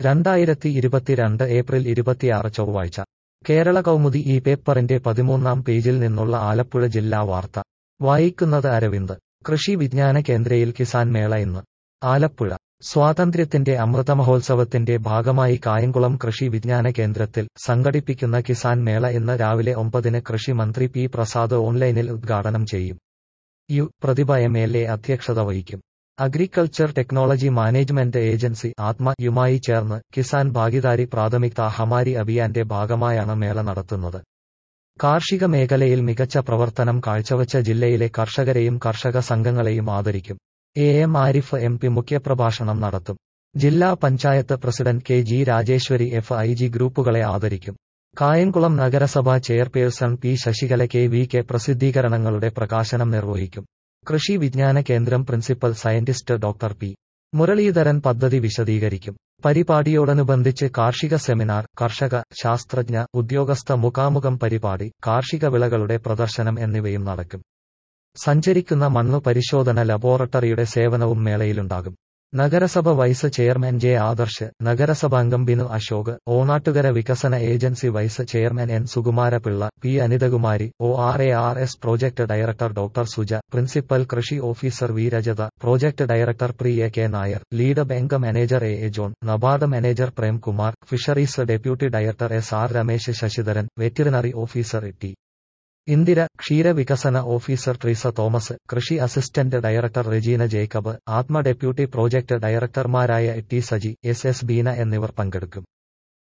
രണ്ടായിരത്തി ഇരുപത്തിരണ്ട് ഏപ്രിൽ ഇരുപത്തിയാറ് ചൊവ്വാഴ്ച കേരള കൗമുദി ഈ പേപ്പറിന്റെ പതിമൂന്നാം പേജിൽ നിന്നുള്ള ആലപ്പുഴ ജില്ലാ വാർത്ത വായിക്കുന്നത് അരവിന്ദ് കൃഷി വിജ്ഞാന കേന്ദ്രയിൽ കിസാൻ മേള ഇന്ന് ആലപ്പുഴ സ്വാതന്ത്ര്യത്തിന്റെ അമൃതമഹോത്സവത്തിന്റെ ഭാഗമായി കായംകുളം കൃഷി വിജ്ഞാന കേന്ദ്രത്തിൽ സംഘടിപ്പിക്കുന്ന കിസാൻ മേള ഇന്ന് രാവിലെ ഒമ്പതിന് കൃഷി മന്ത്രി പി പ്രസാദ് ഓൺലൈനിൽ ഉദ്ഘാടനം ചെയ്യും U Prathibha M L A അധ്യക്ഷത വഹിക്കും അഗ്രികൾച്ചർ ടെക്നോളജി മാനേജ്മെന്റ് ഏജൻസി ആത്മ യുമായി ചേർന്ന് കിസാൻ ഭാഗിദാരി പ്രാഥമിക് ഹമാരി അഭിയാന്റെ ഭാഗമായാണ് മേള നടത്തുന്നത് കാർഷിക മേഖലയിൽ മികച്ച പ്രവർത്തനം കാഴ്ചവച്ച ജില്ലയിലെ കർഷകരെയും കർഷക സംഘങ്ങളെയും ആദരിക്കും A M Arif M P മുഖ്യപ്രഭാഷണം നടത്തും ജില്ലാ panchayat president K G Rajeshwari F I G ഗ്രൂപ്പുകളെ ആദരിക്കും കായംകുളം നഗരസഭാ chairperson P Sasikala K V K പ്രസിദ്ധീകരണങ്ങളുടെ പ്രകാശനം നിർവഹിക്കും കൃഷി വിജ്ഞാന കേന്ദ്രം principal scientist doctor P Muraleedharan പദ്ധതി വിശദീകരിക്കും പരിപാടിയോടനുബന്ധിച്ച് കാർഷിക സെമിനാർ കർഷക ശാസ്ത്രജ്ഞ ഉദ്യോഗസ്ഥ മുഖാമുഖം പരിപാടി കാർഷിക വിളകളുടെ പ്രദർശനം എന്നിവയും നടക്കും സഞ്ചരിക്കുന്ന മണ്ണു പരിശോധന ലബോറട്ടറിയുടെ സേവനവും മേളയിലുണ്ടാകും നഗരസഭ വൈസ് ചെയർമാൻ ജെ ആദർശ് നഗരസഭാംഗം ബിനു അശോക് ഓണാട്ടുകര വികസന agency vice chairman N Sukumarapillai P Anithakumari O R A R S project director doctor Suja principal കൃഷി officer V Rajatha project director Priya K Nair lead bank manager A A John NABARD manager Premkumar fisheries deputy director S R Ramesh Sasidharan veterinary officer T Indira ക്ഷീരവികസന officer Treesa Thomas കൃഷി assistant director Regina Jacob ATMA deputy project ഡയറക്ടർമാരായ T Saji S S Beena എന്നിവർ പങ്കെടുക്കും